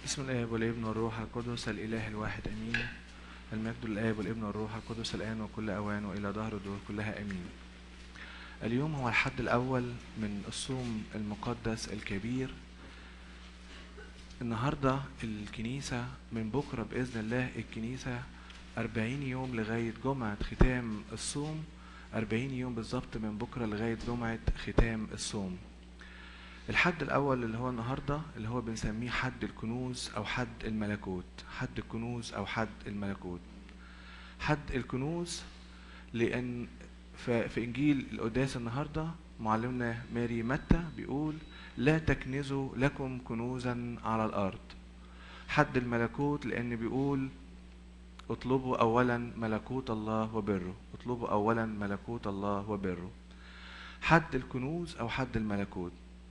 بسم الآب والابن والروح القدس الإله الواحد أمين المجد للآب والابن والروح القدس الآن وكل أوان وإلى دهر الدهور كلها أمين اليوم هو الحد الأول من الصوم المقدس الكبير النهاردة الكنيسة من بكرة بإذن الله الكنيسة أربعين يوم لغاية جمعة ختام الصوم أربعين يوم بالظبط من بكرة لغاية جمعة ختام الصوم الحد الأول اللي هو النهاردة اللي هو بنسميه حد الكنوز أو حد الملكوت حد الكنوز أو حد الملكوت حد الكنوز لأن ف- في إنجيل القداس النهاردة معلمنا ماري متى بيقول لا تكنزوا لكم كنوزا على الأرض حد الملكوت لأن بيقول اطلبوا أولا ملكوت الله وبره اطلبوا أولا ملكوت الله وبره حد الكنوز أو حد الملكوت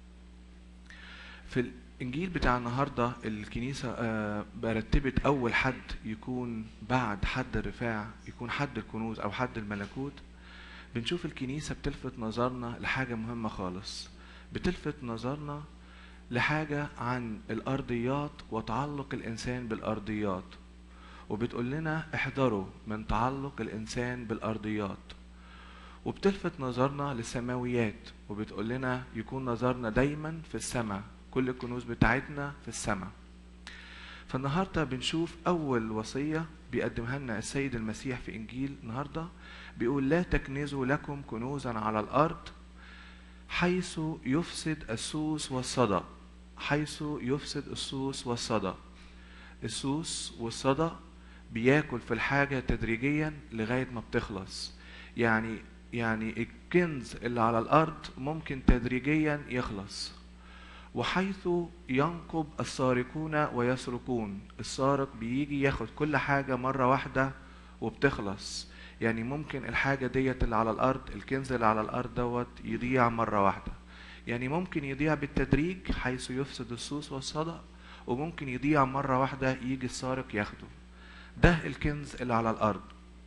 في الانجيل بتاع النهارده الكنيسه آه، برتبت اول حد يكون بعد حد الرفاع يكون حد الكنوز او حد الملكوت بنشوف الكنيسه بتلفت نظرنا لحاجه مهمه خالص بتلفت نظرنا لحاجه عن الارضيات وتعلق الانسان بالارضيات وبتقول لنا احذروا من تعلق الانسان بالارضيات وبتلفت نظرنا للسماويات وبتقول لنا يكون نظرنا دايما في السماء كل الكنوز بتاعتنا في السماء فالنهارده بنشوف اول وصيه بيقدمها لنا السيد المسيح في انجيل النهارده بيقول لا تكنزوا لكم كنوزا على الارض حيث يفسد السوس والصدى حيث يفسد السوس والصدى السوس والصدى بياكل في الحاجة تدريجيا لغاية ما بتخلص يعني يعني الكنز اللي على الأرض ممكن تدريجيا يخلص وحيث ينقب السارقون ويسرقون السارق بيجي ياخد كل حاجة مرة واحدة وبتخلص يعني ممكن الحاجة ديت اللي على الأرض الكنز اللي على الأرض دوت يضيع مرة واحدة يعني ممكن يضيع بالتدريج حيث يفسد السوس والصدى وممكن يضيع مرة واحدة يجي السارق ياخده ده الكنز اللي على الأرض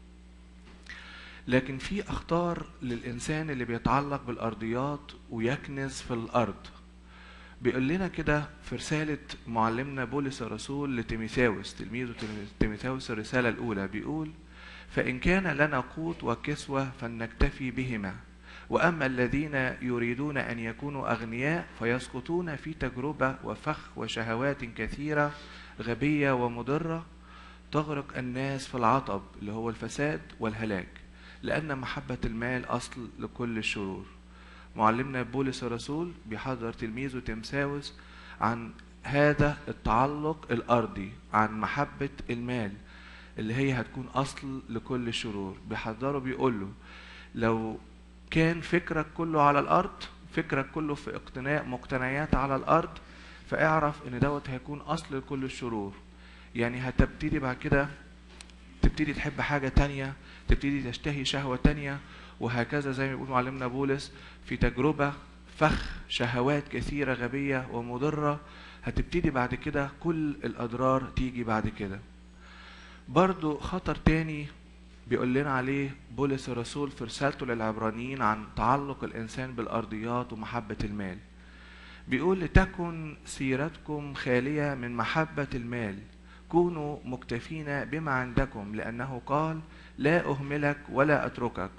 لكن في أخطار للإنسان اللي بيتعلق بالأرضيات ويكنز في الأرض بيقول لنا كده في رسالة معلمنا بولس الرسول لتيميثاوس تلميذه تيميثاوس الرسالة الأولى بيقول فإن كان لنا قوت وكسوة فلنكتفي بهما وأما الذين يريدون أن يكونوا أغنياء فيسقطون في تجربة وفخ وشهوات كثيرة غبية ومضرة تغرق الناس في العطب اللي هو الفساد والهلاك لأن محبة المال أصل لكل الشرور معلمنا بولس الرسول بيحذر تلميذه تمساوس عن هذا التعلق الأرضي عن محبة المال اللي هي هتكون أصل لكل الشرور بيحذره بيقول له لو كان فكرك كله على الأرض فكرك كله في اقتناء مقتنيات على الأرض فاعرف إن دوت هيكون أصل لكل الشرور يعني هتبتدي بعد كده تبتدي تحب حاجة تانية تبتدي تشتهي شهوة تانية وهكذا زي ما بيقول معلمنا بولس في تجربة فخ شهوات كثيرة غبية ومضرة هتبتدي بعد كده كل الأضرار تيجي بعد كده برضو خطر تاني بيقول لنا عليه بولس الرسول في رسالته للعبرانيين عن تعلق الإنسان بالأرضيات ومحبة المال بيقول لتكن سيرتكم خالية من محبة المال كونوا مكتفين بما عندكم لأنه قال لا أهملك ولا أتركك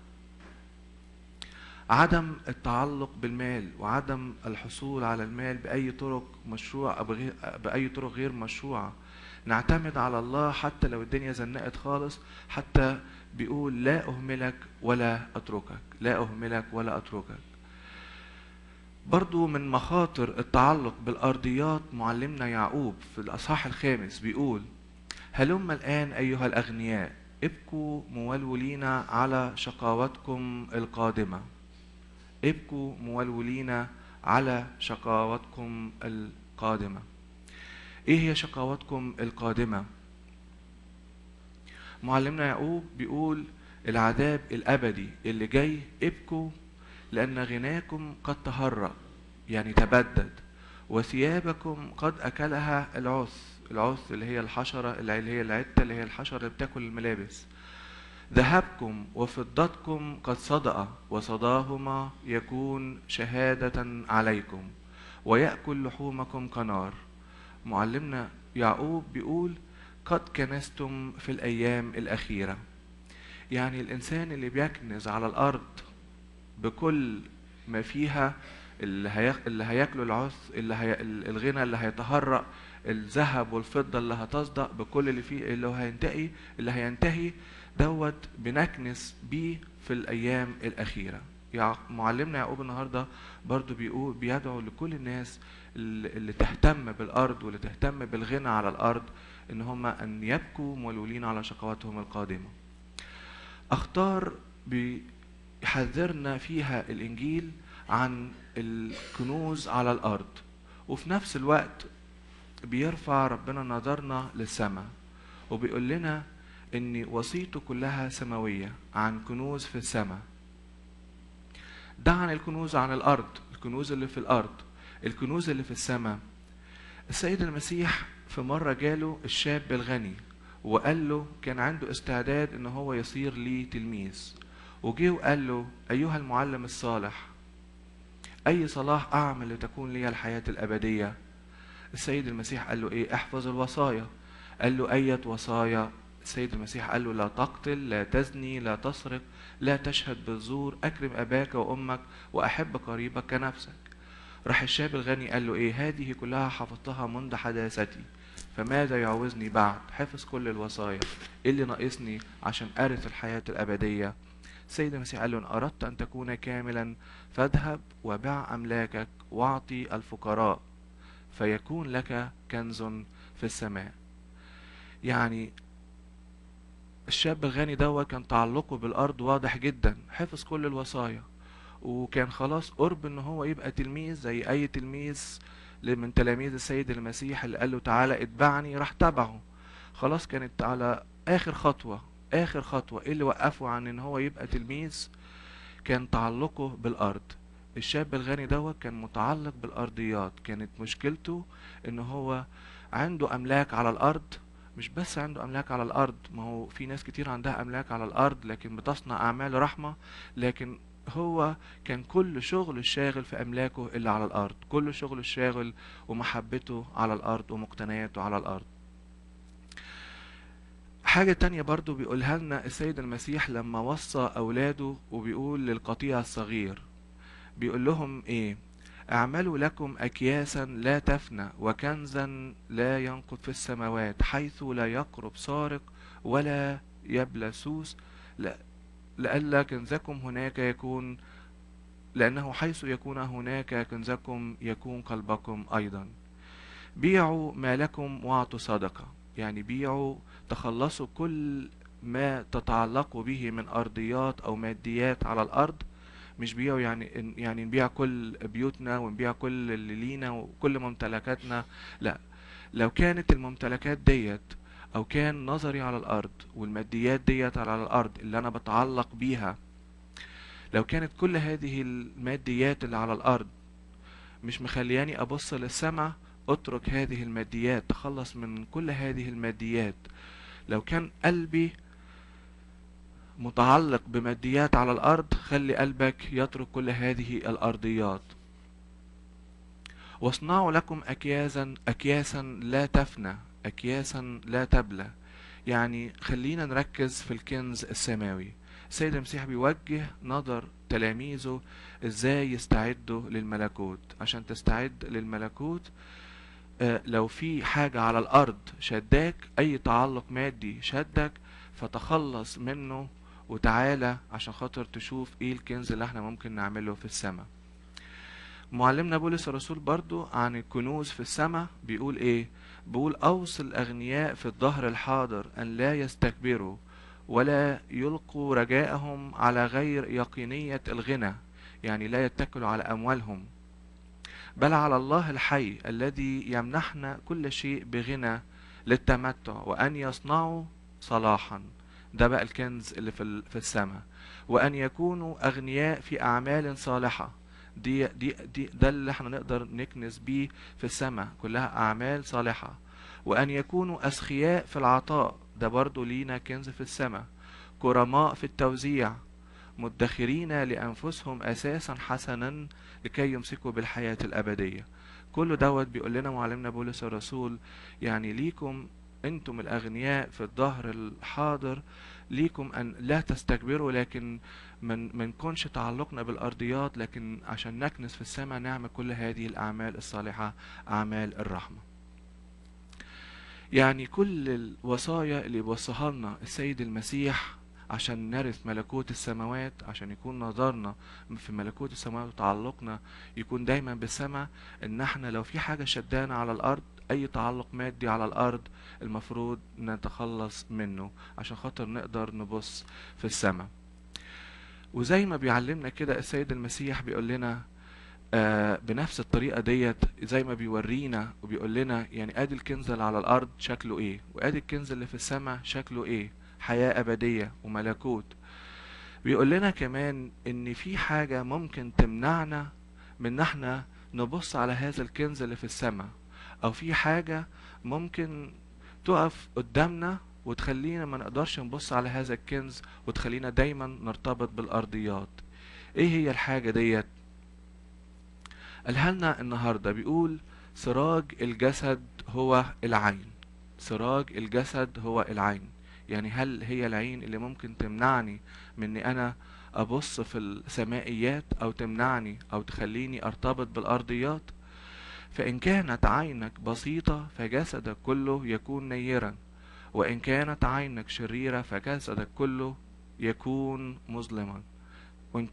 عدم التعلق بالمال وعدم الحصول على المال بأي طرق مشروع أو بغير- بأي طرق غير مشروعة نعتمد على الله حتى لو الدنيا زنقت خالص حتى بيقول لا أهملك ولا أتركك لا أهملك ولا أتركك برضو من مخاطر التعلق بالأرضيات معلمنا يعقوب في الأصحاح الخامس بيقول هلم الآن أيها الأغنياء ابكوا مولولين على شقاوتكم القادمة ابكوا مولولين على شقاوتكم القادمة ايه هي شقاوتكم القادمة معلمنا يعقوب بيقول العذاب الأبدي اللي جاي ابكوا لأن غناكم قد تهرأ يعني تبدد وثيابكم قد أكلها العث العث اللي هي الحشرة اللي هي العتة اللي هي الحشرة اللي بتاكل الملابس ذهبكم وفضتكم قد صدأ وصداهما يكون شهادة عليكم ويأكل لحومكم كنار معلمنا يعقوب بيقول قد كنستم في الأيام الأخيرة يعني الإنسان اللي بيكنز على الأرض بكل ما فيها اللي, هي... اللي هياكلوا العث اللي هي... الغنى اللي هيتهرأ الذهب والفضة اللي هتصدأ بكل اللي فيه اللي هو هينتهي اللي هينتهي دوت بنكنس بيه في الأيام الأخيرة يع... معلمنا يعقوب النهاردة برضو بيقول بيدعو لكل الناس اللي, اللي تهتم بالأرض واللي تهتم بالغنى على الأرض إن هم أن يبكوا مولولين على شقواتهم القادمة أخطار بيحذرنا فيها الإنجيل عن الكنوز على الأرض وفي نفس الوقت بيرفع ربنا نظرنا للسماء وبيقول لنا ان وصيته كلها سماويه عن كنوز في السماء ده عن الكنوز عن الارض الكنوز اللي في الارض الكنوز اللي في السماء السيد المسيح في مره جاله الشاب الغني وقال له كان عنده استعداد ان هو يصير لي تلميذ وجه وقال له ايها المعلم الصالح اي صلاح اعمل لتكون لي الحياه الابديه السيد المسيح قال له ايه احفظ الوصايا قال له اية وصايا السيد المسيح قال له لا تقتل لا تزني لا تسرق لا تشهد بالزور اكرم اباك وامك واحب قريبك كنفسك راح الشاب الغني قال له ايه هذه كلها حفظتها منذ حداثتي فماذا يعوزني بعد حفظ كل الوصايا ايه اللي ناقصني عشان ارث الحياة الابدية السيد المسيح قال له ان اردت ان تكون كاملا فاذهب وبع املاكك واعطي الفقراء فيكون لك كنز في السماء يعني الشاب الغني دوت كان تعلقه بالارض واضح جدا حفظ كل الوصايا وكان خلاص قرب ان هو يبقى تلميذ زي اي تلميذ من تلاميذ السيد المسيح اللي قال له تعالى اتبعني راح تبعه خلاص كانت على اخر خطوه اخر خطوه ايه اللي وقفه عن ان هو يبقى تلميذ كان تعلقه بالارض الشاب الغني دوت كان متعلق بالارضيات كانت مشكلته ان هو عنده املاك على الارض مش بس عنده املاك على الارض ما هو في ناس كتير عندها املاك على الارض لكن بتصنع اعمال رحمه لكن هو كان كل شغل الشاغل في املاكه اللي على الارض كل شغل الشاغل ومحبته على الارض ومقتنياته على الارض حاجة تانية برضو بيقولها لنا السيد المسيح لما وصى أولاده وبيقول للقطيع الصغير بيقول لهم إيه اعملوا لكم أكياسا لا تفنى وكنزا لا ينقض في السماوات حيث لا يقرب سارق ولا يبلى سوس لا لئلا كنزكم هناك يكون لأنه حيث يكون هناك كنزكم يكون قلبكم أيضا بيعوا ما لكم واعطوا صدقة يعني بيعوا تخلصوا كل ما تتعلقوا به من أرضيات أو ماديات على الأرض مش بيعوا يعني يعني نبيع كل بيوتنا ونبيع كل اللي لينا وكل ممتلكاتنا لا لو كانت الممتلكات ديت او كان نظري على الارض والماديات ديت على الارض اللي انا بتعلق بيها لو كانت كل هذه الماديات اللي على الارض مش مخلياني ابص للسماء اترك هذه الماديات تخلص من كل هذه الماديات لو كان قلبي متعلق بماديات على الارض خلي قلبك يترك كل هذه الارضيات واصنعوا لكم اكياسا اكياسا لا تفنى اكياسا لا تبلى يعني خلينا نركز في الكنز السماوي السيد المسيح بيوجه نظر تلاميذه ازاي يستعدوا للملكوت عشان تستعد للملكوت آه لو في حاجة على الأرض شداك أي تعلق مادي شدك فتخلص منه وتعالى عشان خاطر تشوف ايه الكنز اللي احنا ممكن نعمله في السماء معلمنا بولس الرسول برضو عن الكنوز في السماء بيقول ايه بيقول اوصي الاغنياء في الظهر الحاضر ان لا يستكبروا ولا يلقوا رجاءهم على غير يقينية الغنى يعني لا يتكلوا على اموالهم بل على الله الحي الذي يمنحنا كل شيء بغنى للتمتع وان يصنعوا صلاحا ده بقى الكنز اللي في في السماء وان يكونوا اغنياء في اعمال صالحه دي دي دي ده اللي احنا نقدر نكنز بيه في السماء كلها اعمال صالحه وان يكونوا اسخياء في العطاء ده برضو لينا كنز في السماء كرماء في التوزيع مدخرين لانفسهم اساسا حسنا لكي يمسكوا بالحياه الابديه كل دوت بيقول لنا معلمنا بولس الرسول يعني ليكم انتم الاغنياء في الظهر الحاضر ليكم ان لا تستكبروا لكن من ما نكونش تعلقنا بالارضيات لكن عشان نكنس في السماء نعمل كل هذه الاعمال الصالحه اعمال الرحمه يعني كل الوصايا اللي بيوصيها لنا السيد المسيح عشان نرث ملكوت السماوات عشان يكون نظرنا في ملكوت السماوات وتعلقنا يكون دايما بالسماء ان احنا لو في حاجة شدانا على الارض اي تعلق مادي على الارض المفروض نتخلص منه عشان خاطر نقدر نبص في السماء وزي ما بيعلمنا كده السيد المسيح بيقول لنا آه بنفس الطريقة ديت زي ما بيورينا وبيقول لنا يعني ادي الكنز اللي على الارض شكله ايه وادي الكنز اللي في السماء شكله ايه حياة ابدية وملكوت بيقول لنا كمان ان في حاجة ممكن تمنعنا من ان احنا نبص على هذا الكنز اللي في السماء او في حاجة ممكن تقف قدامنا وتخلينا ما نقدرش نبص على هذا الكنز وتخلينا دايما نرتبط بالارضيات ايه هي الحاجة ديت قالها لنا النهاردة بيقول سراج الجسد هو العين سراج الجسد هو العين يعني هل هي العين اللي ممكن تمنعني من اني انا ابص في السمائيات او تمنعني او تخليني ارتبط بالارضيات فان كانت عينك بسيطة فجسدك كله يكون نيرا وان كانت عينك شريرة فجسدك كله يكون مظلما وإن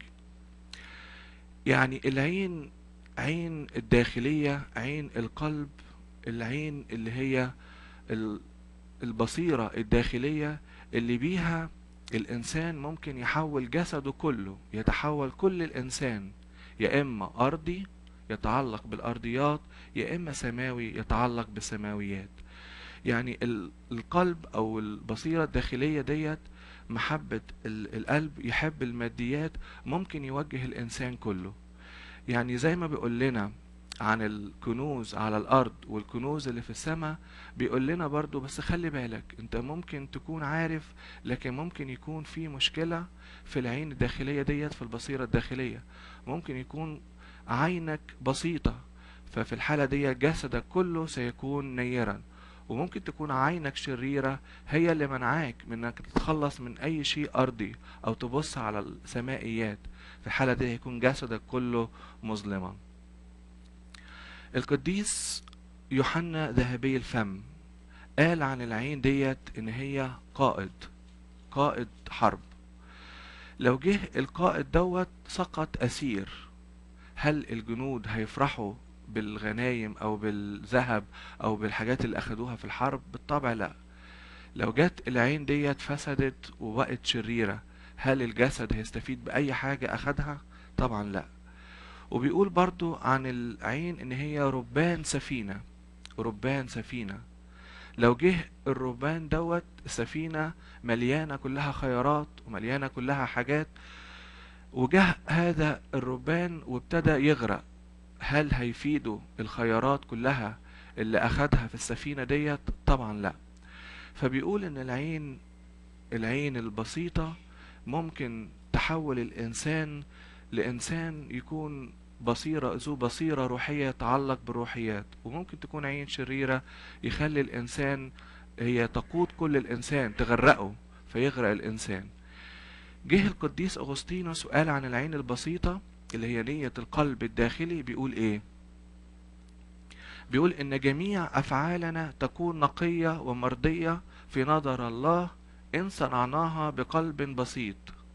يعني العين عين الداخلية عين القلب العين اللي هي البصيرة الداخلية اللي بيها الإنسان ممكن يحول جسده كله يتحول كل الإنسان يا إما أرضي يتعلق بالأرضيات يا إما سماوي يتعلق بالسماويات يعني القلب أو البصيرة الداخلية ديت محبة القلب يحب الماديات ممكن يوجه الإنسان كله يعني زي ما بيقول لنا عن الكنوز على الارض والكنوز اللي في السماء بيقول لنا برضو بس خلي بالك انت ممكن تكون عارف لكن ممكن يكون في مشكلة في العين الداخلية ديت في البصيرة الداخلية ممكن يكون عينك بسيطة ففي الحالة دي جسدك كله سيكون نيرا وممكن تكون عينك شريرة هي اللي منعاك من انك تتخلص من اي شيء ارضي او تبص على السمائيات في الحالة دي هيكون جسدك كله مظلما القديس يوحنا ذهبي الفم قال عن العين ديت ان هي قائد قائد حرب لو جه القائد دوت سقط اسير هل الجنود هيفرحوا بالغنايم او بالذهب او بالحاجات اللي اخدوها في الحرب بالطبع لا لو جت العين ديت فسدت وبقت شريرة هل الجسد هيستفيد بأي حاجة أخدها؟ طبعا لا وبيقول برضو عن العين ان هي ربان سفينة ربان سفينة لو جه الربان دوت السفينة مليانة كلها خيارات ومليانة كلها حاجات وجه هذا الربان وابتدى يغرق هل هيفيده الخيارات كلها اللي اخدها في السفينة ديت طبعا لا فبيقول ان العين العين البسيطة ممكن تحول الانسان لانسان يكون بصيرة ذو بصيرة روحية يتعلق بالروحيات وممكن تكون عين شريرة يخلي الانسان هي تقود كل الانسان تغرقه فيغرق الانسان جه القديس اغسطينوس وقال عن العين البسيطة اللي هي نية القلب الداخلي بيقول ايه بيقول ان جميع افعالنا تكون نقية ومرضية في نظر الله ان صنعناها بقلب بسيط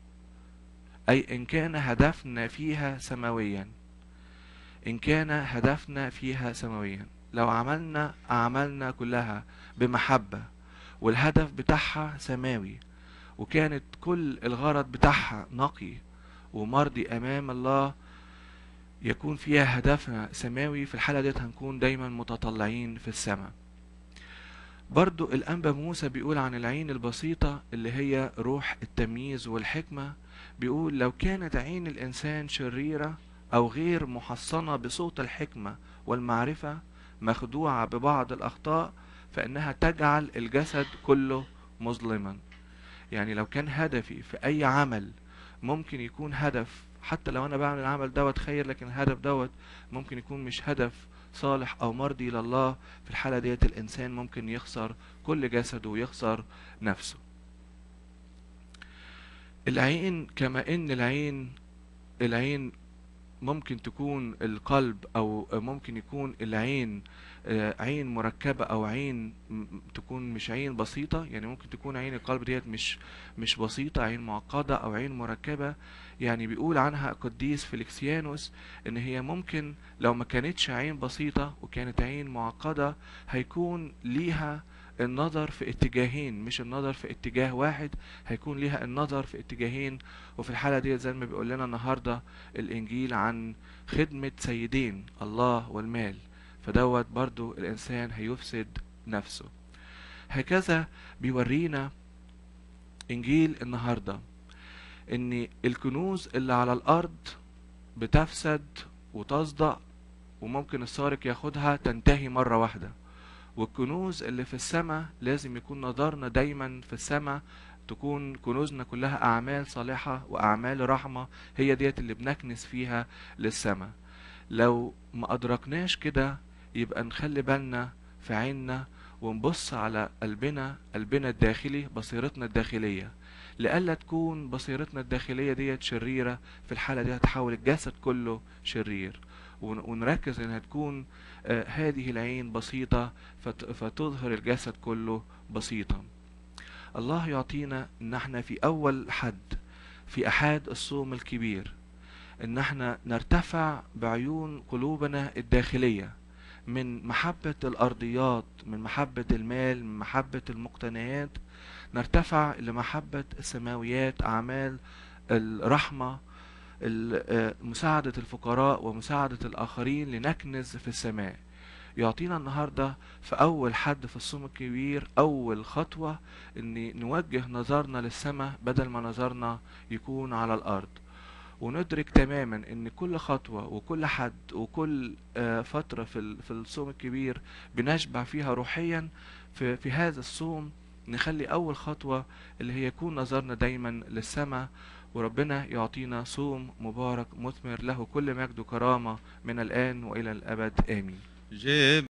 اي ان كان هدفنا فيها سماويا ان كان هدفنا فيها سماويا لو عملنا اعمالنا كلها بمحبة والهدف بتاعها سماوي وكانت كل الغرض بتاعها نقي ومرضي امام الله يكون فيها هدفنا سماوي في الحالة ديت هنكون دايما متطلعين في السماء برضو الأنبا موسى بيقول عن العين البسيطة اللي هي روح التمييز والحكمة بيقول لو كانت عين الإنسان شريرة أو غير محصنة بصوت الحكمة والمعرفة مخدوعة ببعض الأخطاء فإنها تجعل الجسد كله مظلما يعني لو كان هدفي في أي عمل ممكن يكون هدف حتى لو أنا بعمل العمل دوت خير لكن الهدف دوت ممكن يكون مش هدف صالح او مرضي لله في الحالة ديت الانسان ممكن يخسر كل جسده ويخسر نفسه العين كما ان العين العين ممكن تكون القلب او ممكن يكون العين آه، عين مركبة او عين م- تكون مش عين بسيطة يعني ممكن تكون عين القلب ديت مش مش بسيطة عين معقدة او عين مركبة يعني بيقول عنها قديس فيليكسيانوس ان هي ممكن لو ما كانتش عين بسيطة وكانت عين معقدة هيكون ليها النظر في اتجاهين مش النظر في اتجاه واحد هيكون ليها النظر في اتجاهين وفي الحالة دي زي ما بيقول لنا النهاردة الانجيل عن خدمة سيدين الله والمال فدوت برضو الانسان هيفسد نفسه هكذا بيورينا انجيل النهاردة ان الكنوز اللي على الارض بتفسد وتصدأ وممكن السارق ياخدها تنتهي مرة واحدة والكنوز اللي في السماء لازم يكون نظرنا دايما في السماء تكون كنوزنا كلها أعمال صالحة وأعمال رحمة هي ديت اللي بنكنس فيها للسماء لو ما أدركناش كده يبقى نخلي بالنا في عيننا ونبص على قلبنا قلبنا الداخلي بصيرتنا الداخلية لئلا تكون بصيرتنا الداخلية ديت شريرة في الحالة دي هتحول الجسد كله شرير ون- ونركز انها تكون آه، هذه العين بسيطة فت- فتظهر الجسد كله بسيطا الله يعطينا ان احنا في اول حد في احاد الصوم الكبير ان احنا نرتفع بعيون قلوبنا الداخلية من محبة الارضيات من محبة المال من محبة المقتنيات نرتفع لمحبة السماويات اعمال الرحمة ال- آه، مساعدة الفقراء ومساعدة الآخرين لنكنز في السماء يعطينا النهاردة في أول حد في الصوم الكبير أول خطوة إن نوجه نظرنا للسماء بدل ما نظرنا يكون على الأرض وندرك تماما ان كل خطوة وكل حد وكل آه، فترة في ال- في الصوم الكبير بنشبع فيها روحيا في في هذا الصوم نخلي اول خطوة اللي هي يكون نظرنا دايما للسماء وربنا يعطينا صوم مبارك مثمر له كل مجد وكرامة من الآن وإلى الأبد آمين جيب